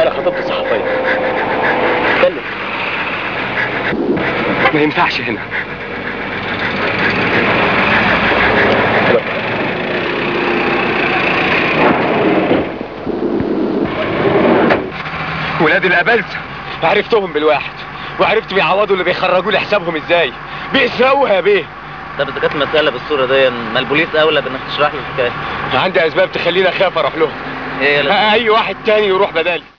انا خطبت صحفيه اتكلم ما ينفعش هنا ولاد الابلسه عرفتهم بالواحد وعرفت بيعوضوا اللي بيخرجوا لي حسابهم ازاي بيسرقوها يا بيه طب اذا كانت المساله بالصوره دي ما البوليس اولى بانك تشرح لي الحكايه عندي اسباب تخليني اخاف اروح لهم ايه يا لازم اي واحد تاني يروح بدالي